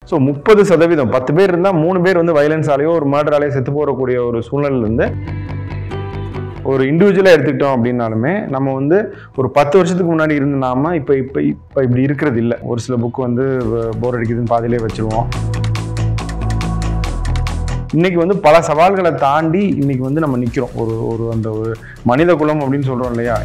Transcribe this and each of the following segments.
so முப்பது சதவீதம் பத்து பேர் இருந்தால் மூணு பேர் வந்து வயலன்ஸாலேயோ ஒரு மர்டராலேயோ செத்து போகக்கூடிய ஒரு சூழ்நிலையிலேருந்து ஒரு இண்டிவிஜுவலாக எடுத்துக்கிட்டோம் அப்படின்னாலுமே நம்ம வந்து ஒரு பத்து வருஷத்துக்கு முன்னாடி இருந்த நாம இப்போ இப்போ இப்போ இப்படி இருக்கிறது இல்லை ஒரு சில புக் வந்து போர் அடிக்குதுன்னு பாதியிலே வச்சிருவோம் இன்னைக்கு வந்து பல சவால்களை தாண்டி இன்னைக்கு வந்து நம்ம நிற்கிறோம் ஒரு ஒரு அந்த ஒரு மனித குலம் அப்படின்னு சொல்கிறோம் இல்லையா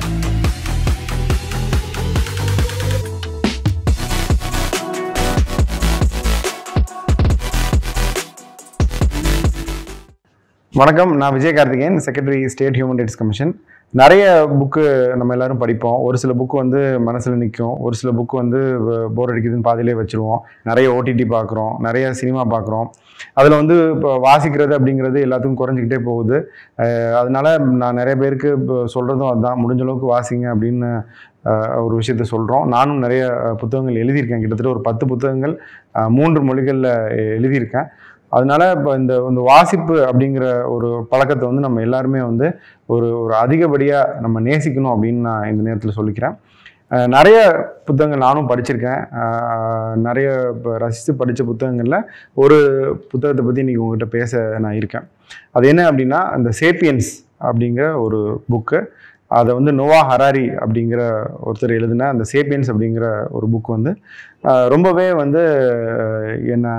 வணக்கம் நான் Vijay Karthikeyan secretary state human rights commission நிறைய புக்கு நம்ம எல்லாரும் படிப்போம் ஒரு சில புக்கு வந்து மனசில் நிற்கும் ஒரு சில புக்கு வந்து போர் அடிக்குதுன்னு பாதியிலே வச்சுருவோம் நிறைய ஓடிடி பார்க்குறோம் நிறைய சினிமா பார்க்குறோம் அதில் வந்து இப்போ வாசிக்கிறது அப்படிங்கிறது எல்லாத்துக்கும் குறைஞ்சிக்கிட்டே போகுது அஹ் அதனால நான் நிறைய பேருக்கு இப்போ சொல்கிறதும் அதுதான் முடிஞ்ச அளவுக்கு வாசிங்க அப்படின்னு அஹ், ஒரு விஷயத்த சொல்கிறோம் நானும் நிறைய அஹ், புத்தகங்கள் எழுதியிருக்கேன் கிட்டத்தட்ட ஒரு பத்து புத்தகங்கள் அஹ், மூன்று மொழிகளில் எழுதியிருக்கேன் அதனால இப்போ இந்த இந்த வாசிப்பு அப்படிங்கிற ஒரு பழக்கத்தை வந்து நம்ம எல்லாருமே வந்து ஒரு ஒரு அதிகப்படியாக நம்ம நேசிக்கணும் அப்படின்னு நான் இந்த நேரத்தில் சொல்லிக்கிறேன் அஹ் நிறைய புத்தகங்கள் நானும் படிச்சிருக்கேன் அஹ் நிறைய இப்போ ரசித்து படித்த புத்தகங்களில் ஒரு புத்தகத்தை பற்றி இன்றைக்கி உங்ககிட்ட பேச நான் இருக்கேன் அது என்ன அப்படின்னா அந்த சேப்பியன்ஸ் அப்படிங்கிற ஒரு புக்கு அதை வந்து நோவா ஹராரி அப்படிங்கிற ஒருத்தர் எழுதின அந்த சேப்பியன்ஸ் அப்படிங்கிற ஒரு புக் வந்து அஹ் ரொம்பவே வந்து அஹ் என்னை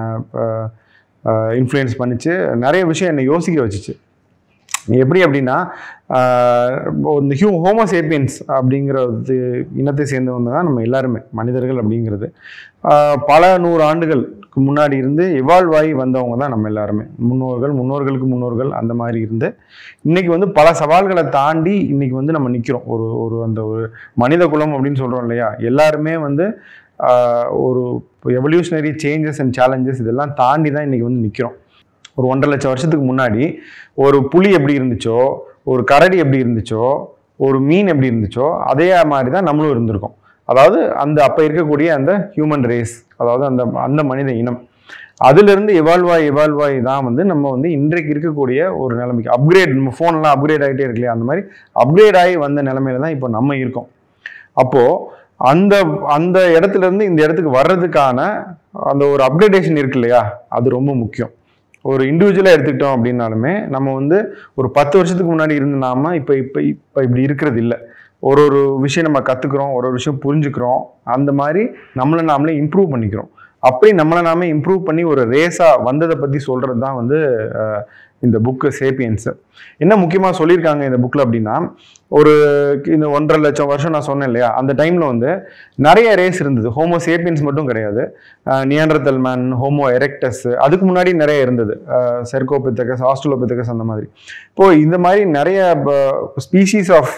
இன்ஃப்ளூயன்ஸ் பண்ணிச்சு நிறைய விஷயம் என்னை யோசிக்க வச்சுச்சு எப்படி அப்படின்னா ஆஹ் இந்த ஹியூ ஹோமோசேப்பியன்ஸ் அப்படிங்கிற ஒரு இனத்தை சேர்ந்தவங்க தான் நம்ம எல்லாருமே மனிதர்கள் அப்படிங்கிறது ஆஹ் பல நூறு ஆண்டுகளுக்கு முன்னாடி இருந்து எவால்வ் ஆகி வந்தவங்க தான் நம்ம எல்லாருமே முன்னோர்கள் முன்னோர்களுக்கு முன்னோர்கள் அந்த மாதிரி இருந்து இன்னைக்கு வந்து பல சவால்களை தாண்டி இன்னைக்கு வந்து நம்ம நிற்கிறோம் ஒரு ஒரு அந்த ஒரு மனித குலம் அப்படின்னு சொல்கிறோம் இல்லையா எல்லாருமே வந்து ஆஹ் ஒரு எவல்யூஷனரி சேஞ்சஸ் அண்ட் சேலஞ்சஸ் இதெல்லாம் தாண்டி தான் இன்னைக்கு வந்து நிற்கிறோம் ஒரு ஒன்றரை லட்சம் வருஷத்துக்கு முன்னாடி ஒரு புலி எப்படி இருந்துச்சோ ஒரு கரடி எப்படி இருந்துச்சோ ஒரு மீன் எப்படி இருந்துச்சோ அதே மாதிரி தான் நம்மளும் இருந்திருக்கோம் அதாவது அந்த அப்போ இருக்கக்கூடிய அந்த ஹியூமன் ரேஸ் அதாவது அந்த அந்த மனித இனம் அதிலிருந்து எவால்வ் ஆகி எவால்வ் ஆகி தான் வந்து நம்ம வந்து இன்றைக்கு இருக்கக்கூடிய ஒரு நிலைமைக்கு அப்கிரேட் நம்ம ஃபோன்லாம் அப்கிரேட் ஆகிட்டே இருக்கு இல்லையா அந்த மாதிரி அப்கிரேட் ஆகி வந்த நிலைமையில தான் இப்போ நம்ம இருக்கோம் அப்போது அந்த அந்த இடத்துல இருந்து இந்த இடத்துக்கு வர்றதுக்கான அந்த ஒரு அப்கிரேடேஷன் இருக்கு இல்லையா அது ரொம்ப முக்கியம் ஒரு இண்டிவிஜுவலாக எடுத்துக்கிட்டோம் அப்படின்னாலுமே நம்ம வந்து ஒரு பத்து வருஷத்துக்கு முன்னாடி இருந்த நாம இப்போ இப்போ இப்போ இப்படி இருக்கிறது இல்லை ஒரு ஒரு விஷயம் நம்ம கற்றுக்குறோம் ஒரு ஒரு விஷயம் புரிஞ்சுக்கிறோம் அந்த மாதிரி நம்மளை நாமளே இம்ப்ரூவ் பண்ணிக்கிறோம் அப்படி நம்மளை நாமே இம்ப்ரூவ் பண்ணி ஒரு ரேஸாக வந்ததை பற்றி சொல்கிறது தான் வந்து அஹ், இந்த புக்கு சேப்பியன்ஸு என்ன முக்கியமாக சொல்லியிருக்காங்க இந்த புக்கில் அப்படின்னா ஒரு இந்த ஒன்றரை லட்சம் வருஷம் நான் சொன்னேன் இல்லையா அந்த டைமில் வந்து நிறைய ரேஸ் இருந்தது ஹோமோ சேப்பியன்ஸ் மட்டும் கிடையாது நியண்டர்தல் மேன் ஹோமோ எரெக்டஸ் அதுக்கு முன்னாடி நிறைய இருந்தது செர்கோபித்தகஸ் ஆஸ்ட்ரோலோபித்தகஸ் அந்த மாதிரி இப்போ இந்த மாதிரி நிறைய ஸ்பீஷீஸ் ஆஃப்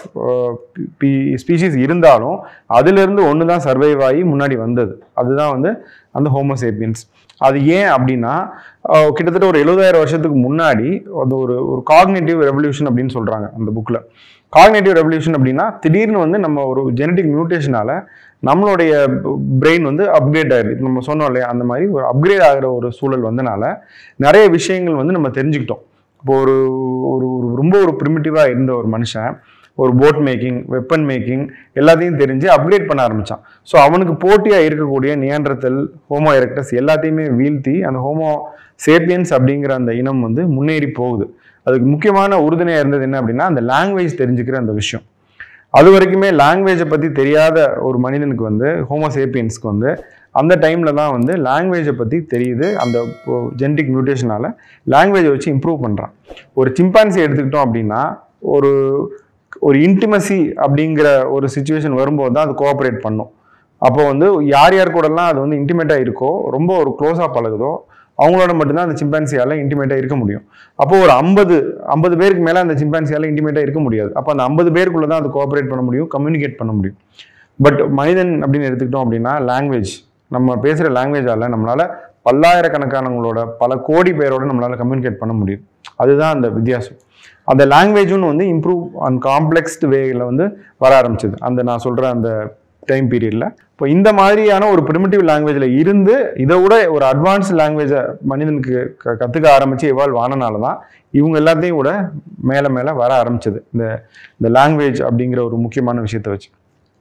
ஸ்பீஷீஸ் இருந்தாலும் அதிலிருந்து ஒன்று தான் சர்வைவ் ஆகி முன்னாடி வந்தது அதுதான் வந்து அந்த ஹோமோசேப்பியன்ஸ் அது ஏன் அப்படின்னா அஹ், கிட்டத்தட்ட ஒரு எழுபதாயிரம் வருஷத்துக்கு முன்னாடி அந்த ஒரு ஒரு காக்னேட்டிவ் ரெவல்யூஷன் அப்படின்னு சொல்கிறாங்க அந்த புக்கில் காக்னேட்டிவ் ரெவல்யூஷன் அப்படின்னா திடீர்னு வந்து நம்ம ஒரு ஜெனட்டிக் மியூட்டேஷனால நம்மளுடைய பிரெயின் வந்து அப்கிரேட் ஆயிடுது நம்ம சொன்னோம் இல்லையா அந்த மாதிரி ஒரு அப்கிரேட் ஆகிற ஒரு சூழல் வந்தனால நிறைய விஷயங்கள் வந்து நம்ம தெரிஞ்சுக்கிட்டோம் இப்போ ஒரு ஒரு ஒரு ரொம்ப ஒரு ப்ரிமிட்டிவாக இருந்த ஒரு மனுஷன் ஒரு போட் மேக்கிங் வெப்பன் மேக்கிங் எல்லாத்தையும் தெரிஞ்சு அப்கிரேட் பண்ண ஆரம்பிச்சான் ஸோ அவனுக்கு போட்டியாக இருக்கக்கூடிய நியன்றத்தல் ஹோமோ எரெக்டஸ் எல்லாத்தையுமே வீழ்த்தி அந்த ஹோமோ சேப்பியன்ஸ் அப்படிங்கிற அந்த இனம் வந்து முன்னேறி போகுது அதுக்கு முக்கியமான உறுதுணையாக இருந்தது என்ன அப்படின்னா அந்த லாங்குவேஜ் தெரிஞ்சுக்கிற அந்த விஷயம் அது வரைக்குமே லாங்குவேஜை பற்றி தெரியாத ஒரு மனிதனுக்கு வந்து ஹோமோ சேப்பியன்ஸ்க்கு வந்து அந்த டைமில் தான் வந்து லாங்குவேஜை பற்றி தெரியுது அந்த ஜெனட்டிக் மியூட்டேஷனால் லாங்குவேஜை வச்சு இம்ப்ரூவ் பண்ணுறான் ஒரு சிம்பான்சி எடுத்துக்கிட்டோம் அப்படின்னா ஒரு ஒரு இன்டிமசி அப்படிங்கிற ஒரு சுச்சுவேஷன் வரும்போது தான் அது கோஆப்ரேட் பண்ணும் அப்போ வந்து யார் யார் கூடலாம் அது வந்து இன்டிமேட்டாக இருக்கோ ரொம்ப ஒரு க்ளோஸாக பழகுதோ அவங்களோட மட்டும்தான் அந்த சிம்பான்சியால் இன்டிமேட்டாக இருக்க முடியும் அப்போ ஒரு ஐம்பது ஐம்பது பேருக்கு மேலே அந்த சிம்பான்சியால் இன்டிமேட்டாக இருக்க முடியாது அப்போ அந்த ஐம்பது பேருக்குள்ளே தான் அது கோஆப்ரேட் பண்ண முடியும் கம்யூனிகேட் பண்ண முடியும் பட் மனிதன் அப்படின்னு எடுத்துக்கிட்டோம் அப்படின்னா லாங்குவேஜ் நம்ம பேசுகிற லாங்குவேஜால் நம்மளால் பல்லாயிரக்கணக்கானவங்களோட பல கோடி பேரோட நம்மளால் கம்யூனிகேட் பண்ண முடியும் அதுதான் அந்த வித்தியாசம் அந்த லாங்குவேஜும் வந்து இம்ப்ரூவ் அண்ட் காம்ப்ளெக்ஸ்டு வேயில் வந்து வர ஆரம்பிச்சது அந்த நான் சொல்கிற அந்த டைம் பீரியடில் இப்போ இந்த மாதிரியான ஒரு ப்ரிமிட்டிவ் லாங்குவேஜில் இருந்து இதை விட ஒரு அட்வான்ஸ் லாங்குவேஜை மனிதனுக்கு க கற்றுக்க ஆரம்பித்து எவால்வ் ஆனனால தான் இவங்க எல்லாத்தையும் விட மேலே மேலே வர ஆரம்பிச்சது இந்த இந்த லாங்குவேஜ் அப்படிங்கிற ஒரு முக்கியமான விஷயத்தை வச்சு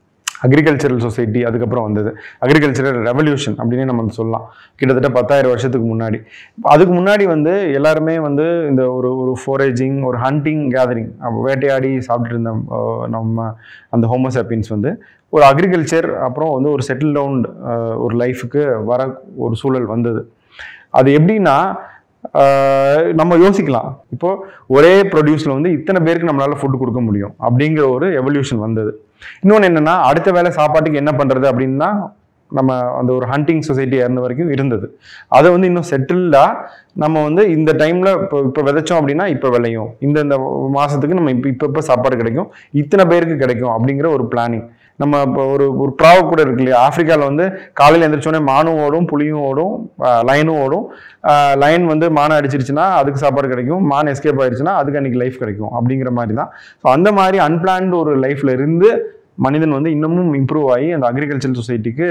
அக்ரிகல்ச்சரல் சொசைட்டி அதுக்கப்புறம் வந்தது அக்ரிகல்ச்சரல் ரெவல்யூஷன் அப்படின்னு நம்ம வந்து சொல்லலாம் கிட்டத்தட்ட பத்தாயிரம் வருஷத்துக்கு முன்னாடி அதுக்கு முன்னாடி வந்து எல்லாருமே வந்து இந்த ஒரு ஒரு ஃபோரேஜிங் ஒரு ஹண்டிங் கேதரிங் வேட்டையாடி சாப்பிட்டுட்டு இருந்த அஹ், நம்ம அந்த ஹோமோசாப்பியன்ஸ் வந்து ஒரு அக்ரிகல்ச்சர் அப்புறம் வந்து ஒரு செட்டில் டவுன் ஒரு லைஃபுக்கு வர ஒரு சூழல் வந்தது அது எப்படின்னா ஆஹ் நம்ம யோசிக்கலாம் இப்போ ஒரே ப்ரொடியூஸில் வந்து இத்தனை பேருக்கு நம்மளால ஃபுட் கொடுக்க முடியும் அப்படிங்கிற ஒரு எவல்யூஷன் வந்தது இன்னொன்று என்னன்னா அடுத்த வேளை சாப்பாட்டுக்கு என்ன பண்ணுறது அப்படின்னா நம்ம அந்த ஒரு ஹண்டிங் சொசைட்டி இருந்த வரைக்கும் இருந்தது அதை வந்து இன்னும் செட்டில்டாக நம்ம வந்து இந்த டைமில் இப்போ இப்போ விதைச்சோம் அப்படின்னா இப்போ விளையும் இந்த இந்த மாதத்துக்கு நம்ம இப்போ இப்போ இப்போ சாப்பாடு கிடைக்கும் இத்தனை பேருக்கு கிடைக்கும் அப்படிங்கிற ஒரு பிளானிங் நம்ம இப்போ ஒரு ஒரு ப்ராவ கூட இருக்கு இல்லையா ஆப்பிரிக்காவில் வந்து காலையில் எந்திரிச்சோடனே மானும் ஓடும் புலியும் ஓடும் லைனும் ஓடும் லைன் வந்து மானை அடிச்சிருச்சுன்னா அதுக்கு சாப்பாடு கிடைக்கும் மான் எஸ்கேப் ஆயிடுச்சுன்னா அதுக்கு அன்னைக்கு லைஃப் கிடைக்கும் அப்படிங்கிற மாதிரி தான் ஸோ அந்த மாதிரி அன்பிளான்டு ஒரு லைஃப்ல இருந்து மனிதன் வந்து இன்னமும் இம்ப்ரூவ் ஆகி அந்த அக்ரிகல்ச்சர் சொசைட்டிக்கு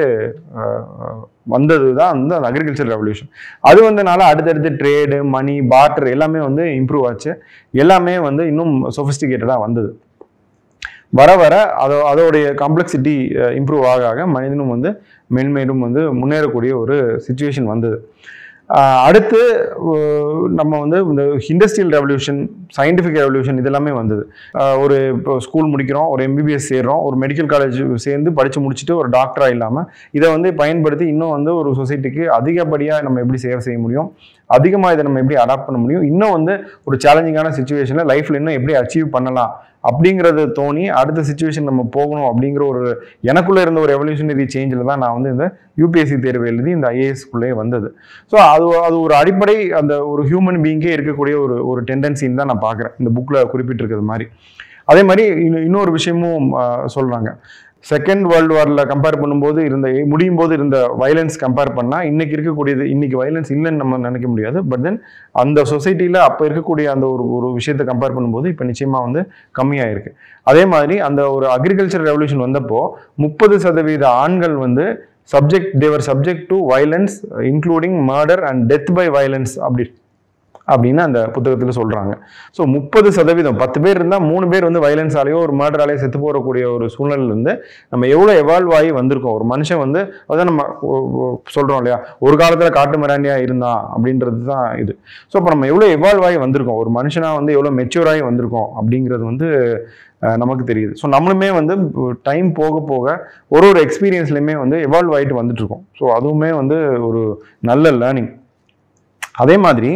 வந்தது தான் வந்து அந்த அக்ரிகல்ச்சர் ரெவல்யூஷன் அது வந்தனால அடுத்தடுத்து ட்ரேடு மணி பார்ட்டர் எல்லாமே வந்து இம்ப்ரூவ் ஆச்சு எல்லாமே வந்து இன்னும் சொஃபிஸ்டிகேட்டடாக வந்தது வர வர அதோ அதோடைய காம்ப்ளெக்சிட்டி இம்ப்ரூவ் ஆக ஆக மனிதனும் வந்து மென்மேலும் வந்து முன்னேறக்கூடிய ஒரு சுச்சுவேஷன் வந்தது ஆஹ் அடுத்து அஹ் நம்ம வந்து இந்த இண்டஸ்ட்ரியல் ரெவல்யூஷன் சயின்டிஃபிக் ரெவல்யூஷன் இதெல்லாமே வந்தது ஆஹ் ஒரு இப்போ ஸ்கூல் முடிக்கிறோம் ஒரு எம்பிபிஎஸ் சேர்றோம் ஒரு மெடிக்கல் காலேஜ் சேர்ந்து படித்து முடிச்சுட்டு ஒரு டாக்டராக இல்லாமல் இதை வந்து பயன்படுத்தி இன்னும் வந்து ஒரு சொசைட்டிக்கு அதிகப்படியாக நம்ம எப்படி சேவை செய்ய முடியும் அதிகமாக இதை நம்ம எப்படி அடாப்ட் பண்ண முடியும் இன்னும் வந்து ஒரு சேலஞ்சிங்கான சுச்சுவேஷனில் லைஃப்பில் இன்னும் எப்படி அச்சீவ் பண்ணலாம் அப்படிங்கிறது தோணி அடுத்த சுச்சுவேஷன் நம்ம போகணும் அப்படிங்கிற ஒரு எனக்குள்ளே இருந்த ஒரு எவல்யூஷனரி சேஞ்சில் தான் நான் வந்து இந்த யூபிஎஸ்சி தேர்வு எழுதி இந்த ஐஏஎஸ்க்குள்ளே வந்தது ஸோ அது அது ஒரு அடிப்படை அந்த ஒரு ஹியூமன் பீயிங்கே இருக்கக்கூடிய ஒரு ஒரு டெண்டன்சின்னு தான் நான் பார்க்குறேன் இந்த புக்கில் குறிப்பிட்டிருக்கிறது மாதிரி அதே மாதிரி இன்னும் இன்னொரு விஷயமும் சொல்கிறாங்க செகண்ட் வேர்ல்டு வாரில் கம்பேர் பண்ணும்போது இருந்த முடியும் போது இருந்த வயலன்ஸ் கம்பேர் பண்ணால் இன்னைக்கு இருக்கக்கூடியது இன்னைக்கு வயலன்ஸ் இல்லைன்னு நம்ம நினைக்க முடியாது பட் தென் அந்த சொசைட்டியில் அப்போ இருக்கக்கூடிய அந்த ஒரு ஒரு விஷயத்தை கம்பேர் பண்ணும்போது இப்போ நிச்சயமாக வந்து கம்மியாயிருக்கு அதே மாதிரி அந்த ஒரு அக்ரிகல்ச்சர் ரெவல்யூஷன் வந்தப்போ முப்பது சதவீத ஆண்கள் வந்து subject they were subject to violence including murder and death by violence அப்படி அப்படின்னு அந்த புத்தகத்தில் சொல்கிறாங்க ஸோ முப்பது சதவீதம் பத்து பேர் இருந்தால் மூணு பேர் வந்து வயலன்ஸாலேயோ ஒரு மர்டராலேயோ செத்து போகக்கூடிய ஒரு சூழ்நிலையிலேருந்து நம்ம எவ்வளோ எவால்வ் ஆகி வந்திருக்கோம் ஒரு மனுஷன் வந்து அதான் நம்ம சொல்கிறோம் இல்லையா ஒரு காலத்தில் காட்டு மிராண்டியாக இருந்தான் அப்படின்றது தான் இது ஸோ அப்போ நம்ம எவ்வளோ எவால்வ் ஆகி வந்திருக்கோம் ஒரு மனுஷனாக வந்து எவ்வளோ மெச்சூர் ஆகி வந்திருக்கோம் அப்படிங்கிறது வந்து அஹ், நமக்கு தெரியுது ஸோ நம்மளுமே வந்து டைம் போக போக ஒரு ஒரு எக்ஸ்பீரியன்ஸ்லையுமே வந்து எவால்வ் ஆகிட்டு வந்துட்டு இருக்கோம் ஸோ அதுவுமே வந்து ஒரு நல்ல லேர்னிங் அதே மாதிரி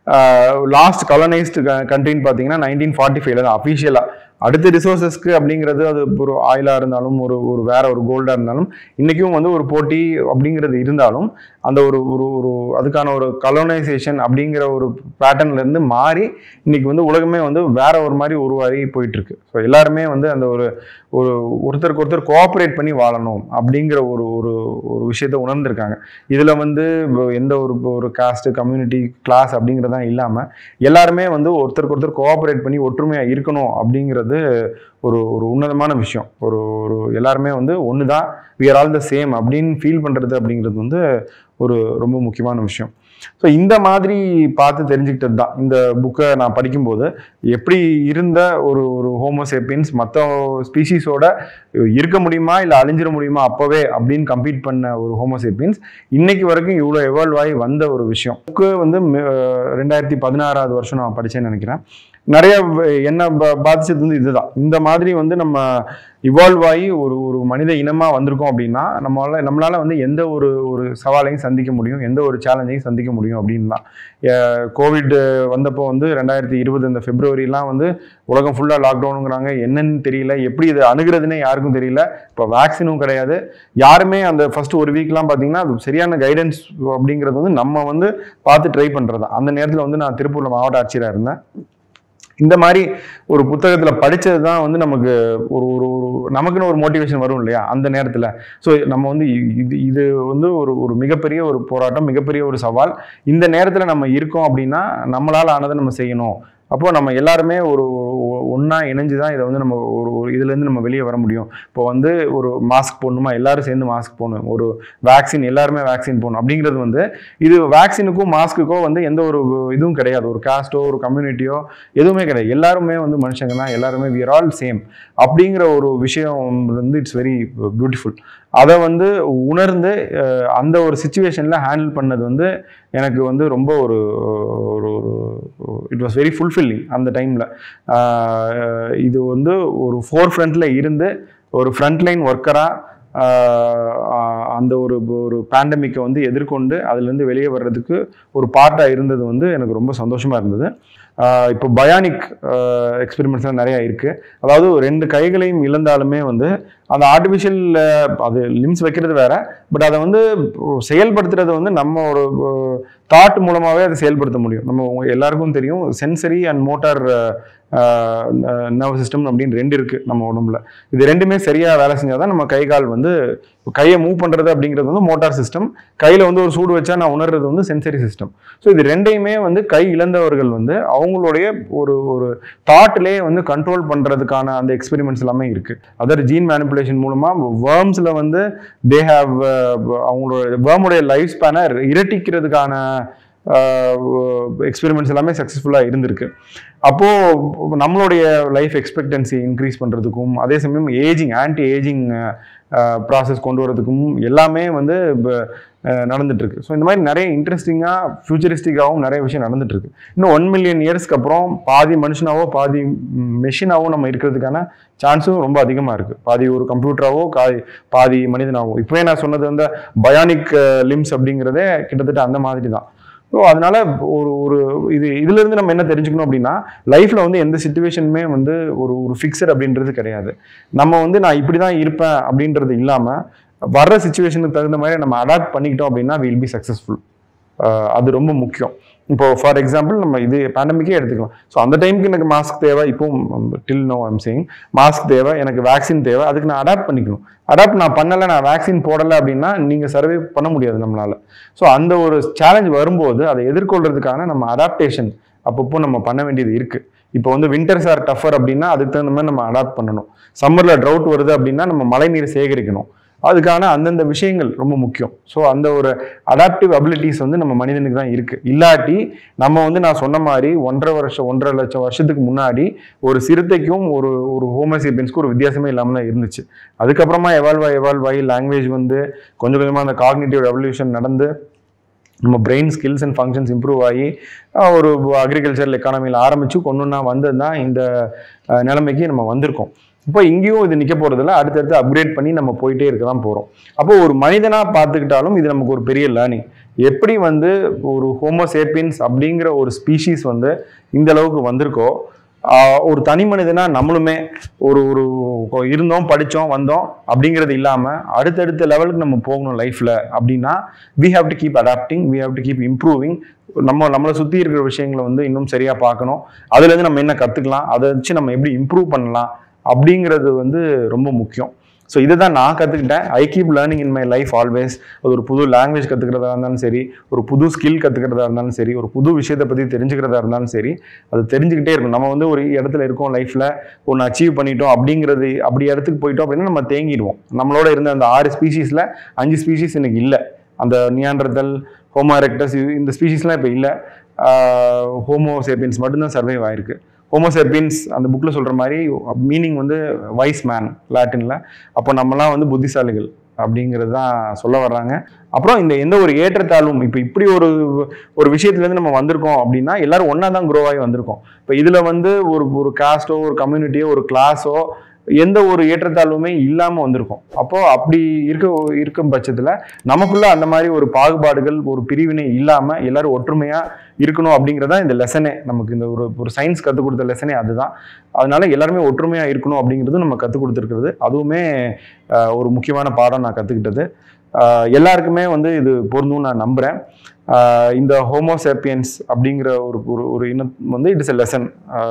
லாஸ்ட் கலனைஸ்டு கண்ட்ரின்னு பார்த்தீங்கன்னா நைன்டீன் ஃபார்ட்டி ஃபைவ்ல தான் அஃபிஷியலாக அடுத்த ரிசோர்ஸஸ்க்கு அப்படிங்கிறது அது ஒரு ஆயிலாக இருந்தாலும் ஒரு ஒரு வேற ஒரு கோல்டாக இருந்தாலும் இன்றைக்கும் வந்து ஒரு போட்டி அப்படிங்கிறது இருந்தாலும் அந்த ஒரு ஒரு ஒரு அதுக்கான ஒரு கலோனைசேஷன் அப்படிங்கிற ஒரு பேட்டர்ன்ல இருந்து மாறி இன்னைக்கு வந்து உலகமே வந்து வேற ஒரு மாதிரி உருவாகி போயிட்டு இருக்கு ஸோ எல்லாருமே வந்து அந்த ஒரு ஒரு ஒருத்தருக்கு ஒருத்தர் கோஆப்ரேட் பண்ணி வாழணும் அப்படிங்கிற ஒரு ஒரு ஒரு விஷயத்த உணர்ந்திருக்காங்க இதில் வந்து எந்த ஒரு ஒரு காஸ்ட் கம்யூனிட்டி கிளாஸ் அப்படிங்கிறதான் இல்லாமல் எல்லாருமே வந்து ஒருத்தருக்கு ஒருத்தர் கோஆப்ரேட் பண்ணி ஒற்றுமையாக இருக்கணும் அப்படிங்கிறது ஒரு ஒரு உன்னதமான விஷயம் ஒரு ஒரு எல்லாருமே வந்து ஒன்று தான் we are all the same அப்படின்னு ஃபீல் பண்ணுறது அப்படிங்கிறது வந்து ஒரு ரொம்ப முக்கியமான விஷயம் ஸோ இந்த மாதிரி பார்த்து தெரிஞ்சுக்கிட்டது தான் இந்த புக்கை நான் படிக்கும்போது எப்படி இருந்த ஒரு ஒரு ஹோமோசேப்பியன்ஸ் மற்ற ஸ்பீஷீஸோட இருக்க முடியுமா இல்லை அழிஞ்சிட முடியுமா அப்போவே அப்படின்னு கம்பீட் பண்ண ஒரு ஹோமோசேப்பியன்ஸ் இன்னைக்கு வரைக்கும் இவ்வளோ எவால்வ் ஆகி வந்த ஒரு விஷயம் புக்கு வந்து ம- ரெண்டாயிரத்தி பதினாறாவது வருஷம் நான் படித்தேன்னு நினைக்கிறேன் நிறைய வ- என்ன பா- பாதிச்சது வந்து இதுதான் இந்த மாதிரி வந்து நம்ம இவால்வ் ஆகி ஒரு ஒரு மனித இனமாக வந்திருக்கோம் அப்படின்னா நம்மளால நம்மளால வந்து எந்த ஒரு ஒரு சவாலையும் சந்திக்க முடியும் எந்த ஒரு சேலஞ்சையும் சந்திக்க முடியும் அப்படின்னு தான் கோவிட் வந்தப்போ வந்து ரெண்டாயிரத்தி இருபது இந்த பிப்ரவரிலாம் வந்து உலகம் ஃபுல்லாக லாக்டவுனுங்கிறாங்க என்னன்னு தெரியல எப்படி இது அணுகிறதுனே யாருக்கும் தெரியல இப்போ வேக்சினும் கிடையாது யாருமே அந்த ஃபர்ஸ்ட் ஒரு வீக்லாம் பார்த்தீங்கன்னா அது சரியான கைடன்ஸ் அப்படிங்கிறது வந்து நம்ம வந்து பார்த்து ட்ரை பண்ணுறது அந்த நேரத்தில் வந்து நான் திருப்பூரில் மாவட்ட ஆட்சியராக இருந்தேன் இந்த மாதிரி ஒரு புத்தகத்தில் படித்தது தான் வந்து நமக்கு ஒரு ஒரு ஒரு நமக்குன்னு ஒரு மோட்டிவேஷன் வரும் இல்லையா அந்த நேரத்தில் ஸோ நம்ம வந்து இ- இது இது வந்து ஒரு ஒரு மிகப்பெரிய ஒரு போராட்டம் மிகப்பெரிய ஒரு சவால் இந்த நேரத்தில் நம்ம இருக்கோம் அப்படின்னா நம்மளால் ஆனதை நம்ம செய்யணும் அப்போது நம்ம எல்லாருமே ஒரு ஒன்றா இணைஞ்சு தான் இதை வந்து நம்ம ஒரு ஒரு இதுலேருந்து நம்ம வெளியே வர முடியும் இப்போ வந்து ஒரு மாஸ்க் போடணுமா எல்லாரும் சேர்ந்து மாஸ்க் போடணும் ஒரு வேக்சின் எல்லாருமே வேக்சின் போடணும் அப்படிங்கிறது வந்து இது வேக்சினுக்கும் மாஸ்க்குக்கோ வந்து எந்த ஒரு இதுவும் கிடையாது ஒரு காஸ்ட்டோ ஒரு கம்யூனிட்டியோ எதுவுமே கிடையாது எல்லாருமே வந்து மனுஷங்க தான் எல்லாருமே we are ஆல் சேம் அப்படிங்கிற ஒரு விஷயம் வந்து இட்ஸ் வெரி பியூட்டிஃபுல் அதை வந்து உணர்ந்து அஹ், அந்த ஒரு சுச்சுவேஷனில் ஹேண்டில் பண்ணது வந்து எனக்கு வந்து ரொம்ப ஒரு ஒரு இட் வாஸ் வெரி ஃபுல்ஃபில்லிங் அந்த டைமில் இது வந்து ஒரு ஃபோர் ஃப்ரண்ட்டில் இருந்து ஒரு ஃப்ரண்ட் லைன் ஒர்க்கராக அந்த ஒரு ஒரு பேண்டமிக்கை வந்து எதிர்கொண்டு அதுலேருந்து வெளியே வர்றதுக்கு ஒரு பார்ட்டாக இருந்தது வந்து எனக்கு ரொம்ப சந்தோஷமாக இருந்தது ஆஹ் இப்போ பயானிக் எக்ஸ்பெரிமெண்ட்ஸ்லாம் நிறையா இருக்குது அதாவது ரெண்டு கைகளையும் இழந்தாலுமே வந்து அந்த ஆர்டிஃபிஷியல் அது லிம்ஸ் வைக்கிறது வேற பட் அதை வந்து செயல்படுத்துறது வந்து நம்ம ஒரு தாட் மூலமாகவே அதை செயல்படுத்த முடியும் நம்ம உங்க எல்லாருக்கும் தெரியும் sensory and motor nerve system அப்படின்னு ரெண்டு இருக்குது நம்ம உடம்புல இது ரெண்டுமே சரியாக வேலை செஞ்சால் தான் நம்ம கை கால் வந்து கையை மூவ் பண்ணுறது அப்படிங்கிறது வந்து மோட்டார் சிஸ்டம் கையில் வந்து ஒரு சூடு வச்சா நான் உணர்றது வந்து சென்சரி சிஸ்டம் ஸோ இது ரெண்டையுமே வந்து கை இழந்தவர்கள் வந்து அவங்களுடைய ஒரு ஒரு தாட்லேயே வந்து கண்ட்ரோல் பண்ணுறதுக்கான அந்த எக்ஸ்பெரிமெண்ட்ஸ் எல்லாமே இருக்குது அதர் ஜீன் மேனிப்புலேஷன் மூலமாக வேர்ம்ஸில் வந்து தே ஹாவ் அவங்களோட வேர்முடைய லைஃப் ஸ்பேனை இரட்டிக்கிறதுக்கான எக்ஸ்பெரிமெண்ட்ஸ் எல்லாமே சக்ஸஸ்ஃபுல்லாக இருந்திருக்கு அப்போது நம்மளுடைய லைஃப் எக்ஸ்பெக்டன்சி இன்க்ரீஸ் பண்ணுறதுக்கும் அதே சமயம் ஏஜிங் ஆன்டி ஏஜிங் ப்ராசஸ் கொண்டு வரதுக்கும் எல்லாமே வந்து இப்போ நடந்துட்டு இருக்கு ஸோ இந்த மாதிரி நிறைய இன்ட்ரெஸ்டிங்காக ஃபியூச்சரிஸ்டிக்காகவும் நிறைய விஷயம் நடந்துட்டு இருக்கு இன்னும் ஒன் மில்லியன் இயர்ஸ்க்கு அப்புறம் பாதி மனுஷனாவோ பாதி மெஷினாவோ நம்ம இருக்கிறதுக்கான சான்ஸும் ரொம்ப அதிகமாக இருக்குது பாதி ஒரு கம்ப்யூட்டராவோ காதி பாதி மனிதனாவோ இப்போவே நான் சொன்னது வந்து பயானிக் லிம்ஸ் அப்படிங்கிறதே கிட்டத்தட்ட அந்த மாதிரி தான் ஸோ அதனால ஒரு ஒரு இது இதுலேருந்து நம்ம என்ன தெரிஞ்சுக்கணும் அப்படின்னா லைஃப்பில் வந்து எந்த சுச்சுவேஷனுமே வந்து ஒரு ஒரு ஃபிக்ஸட் அப்படின்றது கிடையாது நம்ம வந்து நான் இப்படி தான் இருப்பேன் அப்படின்றது இல்லாமல் வர்ற சுச்சுவேஷனுக்கு தகுந்த மாதிரி நம்ம அடாப்ட் பண்ணிக்கிட்டோம் அப்படின்னா வில் பி சக்ஸஸ்ஃபுல் அது ரொம்ப முக்கியம் இப்போ ஃபார் எக்ஸாம்பிள் நம்ம இது பேண்டமிக்கே எடுத்துக்கலாம் ஸோ அந்த டைமுக்கு எனக்கு மாஸ்க் தேவை இப்போ till no I'm saying mask தேவை எனக்கு வேக்சின் தேவை அதுக்கு நான் அடாப்ட் பண்ணிக்கணும் அடாப்ட் நான் பண்ணலை நான் வேக்சின் போடலை அப்படின்னா நீங்கள் சர்வே பண்ண முடியாது நம்மளால ஸோ அந்த ஒரு சேலஞ்ச் வரும்போது அதை எதிர்கொள்றதுக்கான நம்ம அடாப்டேஷன் அப்பப்போ நம்ம பண்ண வேண்டியது இருக்குது இப்போ வந்து விண்டர்ஸ் ஆர் டஃபர் அப்படின்னா அதுக்கு தகுந்த மாதிரி நம்ம அடாப்ட் பண்ணணும் சம்மரில் ட்ரவுட் வருது அப்படின்னா நம்ம மழை நீர் சேகரிக்கணும் அதுக்கான அந்தந்த விஷயங்கள் ரொம்ப முக்கியம் ஸோ அந்த ஒரு அடாப்டிவ் அபிலிட்டிஸ் வந்து நம்ம மனிதனுக்கு தான் இருக்குது இல்லாட்டி நம்ம வந்து நான் சொன்ன மாதிரி ஒன்றரை வருஷம் ஒன்றரை லட்சம் வருஷத்துக்கு முன்னாடி ஒரு சிறுத்தைக்கும் ஒரு ஒரு ஹோமோசியபியன்ஸ்க்கும் ஒரு வித்தியாசமே இல்லாமல் தான் இருந்துச்சு அதுக்கப்புறமா எவால்வ் ஆகி எவால்வ் ஆகி லாங்குவேஜ் வந்து கொஞ்சம் கொஞ்சமாக அந்த காக்னிட்டிவ் ரெவல்யூஷன் நடந்து நம்ம brain skills and functions improve ஆகி அஹ், ஒரு அக்ரிகல்ச்சரல் எக்கானமியில் ஆரம்பித்து கொண்டு நான் வந்தது தான் இந்த அஹ், நிலைமைக்கு நம்ம வந்திருக்கோம் இப்போ இங்கேயும் இது நிற்க போகிறதில்ல அடுத்தடுத்து அப்கிரேட் பண்ணி நம்ம போயிட்டே இருக்க தான் போகிறோம் அப்போ ஒரு மனிதனாக பார்த்துக்கிட்டாலும் இது நமக்கு ஒரு பெரிய லேர்னிங் எப்படி வந்து ஒரு ஹோமோசேப்பியன்ஸ் அப்படிங்கிற ஒரு ஸ்பீஷீஸ் வந்து இந்த அளவுக்கு வந்திருக்கோ ஆஹ் ஒரு தனி மனிதனா நம்மளுமே ஒரு ஒரு இருந்தோம் படித்தோம் வந்தோம் அப்படிங்கிறது இல்லாமல் அடுத்தடுத்த லெவலுக்கு நம்ம போகணும் லைஃப்பில் அப்படின்னா we have to keep adapting we have to keep improving நம்ம நம்மளை சுற்றி இருக்கிற விஷயங்களை வந்து இன்னும் சரியாக பார்க்கணும் அதுலேருந்து நம்ம என்ன கற்றுக்கலாம் அதை வச்சு நம்ம எப்படி இம்ப்ரூவ் பண்ணலாம் அப்படிங்கிறது வந்து ரொம்ப முக்கியம் ஸோ இதை தான் நான் கற்றுக்கிட்டேன் I keep learning in my life always அது ஒரு புது லாங்குவேஜ் கற்றுக்கிறதா இருந்தாலும் சரி ஒரு புது ஸ்கில் கற்றுக்கிறதா இருந்தாலும் சரி ஒரு புது விஷயத்தை பற்றி தெரிஞ்சுக்கிறதா இருந்தாலும் சரி அது தெரிஞ்சுக்கிட்டே இருக்கும் நம்ம வந்து ஒரு இடத்துல இருக்கோம் லைஃப்பில் ஒன்று அச்சீவ் பண்ணிட்டோம் அப்படிங்கிறது அப்படி இடத்துக்கு போயிட்டோம் அப்படின்னா நம்ம தேங்கிடுவோம் நம்மளோட இருந்த அந்த ஆறு ஸ்பீஷீஸில் அஞ்சு ஸ்பீஷீஸ் இன்னைக்கு இல்லை அந்த நியாண்டர்தல் ஹோமோ எரெக்டஸ் இந்த ஸ்பீஷீஸ்லாம் இப்போ இல்லை ஹோமோ சேப்பியன்ஸ் மட்டும்தான் சர்வைவ் ஆயிருக்கு ஹோமோசெர்பியன்ஸ் அந்த புக்கில் சொல்கிற மாதிரி மீனிங் வந்து வைஸ் மேன் லாட்டினில் அப்போ நம்மலாம் வந்து புத்திசாலிகள் அப்படிங்கிறது தான் சொல்ல வர்றாங்க அப்புறம் இந்த எந்த ஒரு ஏற்றத்தாழ்வும் இப்போ இப்படி ஒரு ஒரு விஷயத்துலேருந்து நம்ம வந்திருக்கோம் அப்படின்னா எல்லாரும் ஒன்றா தான் க்ரோ ஆகி வந்திருக்கோம் இப்போ இதில் வந்து ஒரு ஒரு காஸ்ட்டோ ஒரு கம்யூனிட்டியோ ஒரு கிளாஸோ எந்த ஒரு ஏற்றத்தாழ்வுமே இல்லாமல் வந்திருக்கோம் அப்போ அப்படி இருக்க இருக்கும் பட்சத்தில் நமக்குள்ள அந்த மாதிரி ஒரு பாகுபாடுகள் ஒரு பிரிவினை இல்லாமல் எல்லாரும் ஒற்றுமையாக இருக்கணும் அப்படிங்கிறதா இந்த லெசனே நமக்கு இந்த ஒரு ஒரு சயின்ஸ் கற்றுக் கொடுத்த லெசனே அதுதான் அதனால எல்லாருமே ஒற்றுமையாக இருக்கணும் அப்படிங்கிறது நம்ம கற்றுக் கொடுத்துருக்கிறது அதுவுமே ஆஹ், ஒரு முக்கியமான பாடம் நான் கற்றுக்கிட்டது எல்லாருக்குமே வந்து இது பொருந்தும் நான் நம்புகிறேன் இந்த ஹோமோசேப்பியன்ஸ் அப்படிங்கிற ஒரு ஒரு ஒரு இனம் வந்து இட் இஸ் எ லெசன்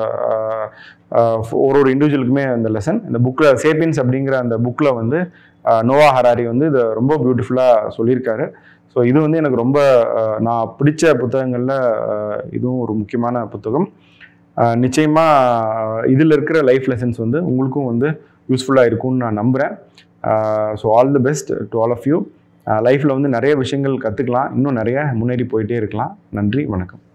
ஒரு ஒரு இண்டிவிஜுவலுக்குமே அந்த லெசன் இந்த புக்கில் சேப்பியன்ஸ் அப்படிங்கிற அந்த புக்கில் வந்து ஆஹ், நோவா ஹராரி வந்து இதை ரொம்ப பியூட்டிஃபுல்லாக சொல்லியிருக்காரு ஸோ இது வந்து எனக்கு ரொம்ப ஆஹ், நான் பிடிச்ச புத்தகங்களில் ஆஹ், இதுவும் ஒரு முக்கியமான புத்தகம் நிச்சயமாக இதில் இருக்கிற லைஃப் லெசன்ஸ் வந்து உங்களுக்கும் வந்து யூஸ்ஃபுல்லாக இருக்கும்னு நான் நம்புகிறேன் so all the best to all of you லைஃப்பில் வந்து நிறைய விஷயங்கள் கற்றுக்கலாம் இன்னும் நிறைய முன்னேறி போயிட்டே இருக்கலாம் நன்றி வணக்கம்